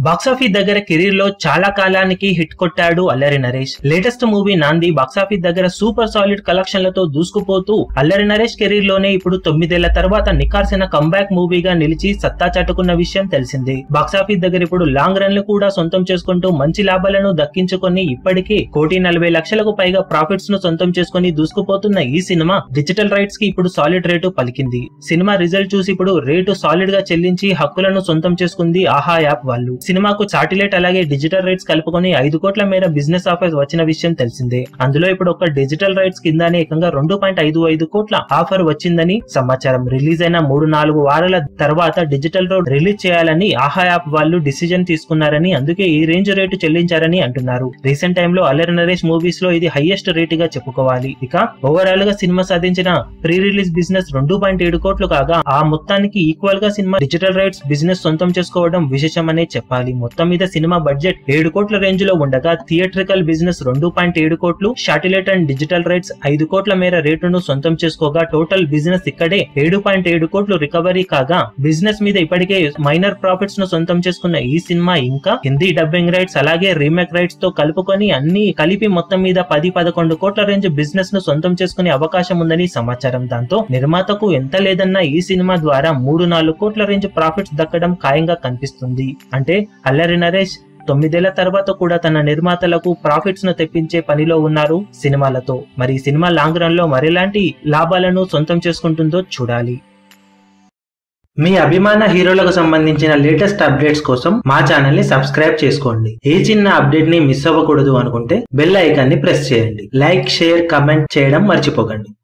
box office దగ్గర career లో చాలా కాలానికి హిట్ కొట్టాడు Allari Naresh latest movie Naandhi box office దగ్గర సూపర్ సాలిడ్ కలెక్షన్లతో దూసుకుపోతూ అల్లరి నరేష్ కెరీర్ లోనే ఇప్పుడు తొమ్మిదేళ్ల తర్వాత నికార్సిన కంబ్యాక్ మూవీగా నిలిచి సత్తా చాటుకున్న విషయం తెలిసిందే బాక్సాఫీస్ దగ్గర ఇప్పుడు లాంగ్ రన్ లు కూడా సొంతం చేసుకుంటూ మంచి లాభాలను దక్కించుకొని ఇప్పటికే కోటి నలభై లక్షలకు పైగా ప్రాఫిట్స్ ను సొంతం చేసుకుని దూసుకుపోతున్న ఈ సినిమా డిజిటల్ రైట్స్ కి ఇప్పుడు సాలిడ్ రేటు పలికింది సినిమా రిజల్ట్ చూసి ఇప్పుడు రేటు సాలిడ్ గా చెల్లించి హక్కులను సొంతం చేసుకుంది ఆహా యాప్ వాళ్ళు సినిమాకు సాటిలైట్ అలాగే డిజిటల్ రైట్స్ కలుపుకొని ఐదు కోట్ల మేర బిజినెస్ ఆఫర్స్ వచ్చిన విషయం తెలిసిందే అందులో ఇప్పుడు ఒక డిజిటల్ రైట్స్ కిందనే ఏకంగా రెండు పాయింట్ ఐదు ఐదు కోట్ల ఆఫర్ వచ్చిందని సమాచారం రిలీజ్ అయిన మూడు నాలుగు వారాల తర్వాత డిజిటల్ రోడ్ రిలీజ్ చేయాలని ఆహా యాప్ వాళ్ళు డిసిజన్ తీసుకున్నారని అందుకే ఈ రేంజ్ రేటు చెల్లించారని అంటున్నారు రీసెంట్ టైంలో అల్లరి నరేష్ మూవీస్ లో ఇది హైయెస్ట్ రేట్ గా చెప్పుకోవాలి ఇక ఓవరాల్ గా సినిమా సాధించిన ప్రీ రిలీజ్ బిజినెస్ రెండు పాయింట్ ఏడు కోట్లు కాగా ఆ మొత్తానికి ఈక్వల్ గా సినిమా డిజిటల్ రైట్స్ బిజినెస్ సొంతం చేసుకోవడం విశేషమనే చెప్పాలి మొత్తం మీద సినిమా బడ్జెట్ ఏడు కోట్ల రేంజ్ లో ఉండగా థియేట్రికల్ బిజినెస్ రెండు పాయింట్ ఏడు కోట్లు శాటిలైట్ అండ్ డిజిటల్ రైట్స్ ఐదు కోట్ల మేర రేటును సొంతం చేసుకోగా టోటల్ బిజినెస్ ఇక్కడే ఏడు పాయింట్ ఏడు కోట్లు రికవరీ కాగా బిజినెస్ మీద ఇప్పటికే మైనర్ ప్రాఫిట్స్ ను సొంతం చేసుకున్న ఈ సినిమా ఇంకా హిందీ డబ్బింగ్ రైట్స్ అలాగే రీమేక్ రైట్స్ తో కలుపుకొని అన్ని కలిపి మొత్తం మీద పది పదకొండు కోట్ల రేంజ్ బిజినెస్ ను సొంతం చేసుకునే అవకాశం ఉందని సమాచారం దాంతో నిర్మాతకు ఎంత లేదన్నా ఈ సినిమా ద్వారా మూడు నాలుగు కోట్ల రేంజ్ ప్రాఫిట్స్ దక్కడం ఖాయంగా కనిపిస్తుంది అంటే అల్లరి నరేష్ తొమ్మిదేళ్ల తర్వాత కూడా తన నిర్మాతలకు ప్రాఫిట్స్ ను తెప్పించే పనిలో ఉన్నారు సినిమాలతో మరి ఈ సినిమా లాంగ్ రన్ లో మరెలాంటి లాభాలను సొంతం చేసుకుంటుందో చూడాలి మీ అభిమాన హీరోలకు సంబంధించిన లేటెస్ట్ అప్డేట్స్ కోసం మా ఛానల్ ని సబ్స్క్రైబ్ చేసుకోండి ఏ చిన్న అప్డేట్ ని మిస్ అవ్వకూడదు అనుకుంటే బెల్ ఐకాన్ ని ప్రెస్ చేయండి లైక్ షేర్ కమెంట్ చేయడం మర్చిపోకండి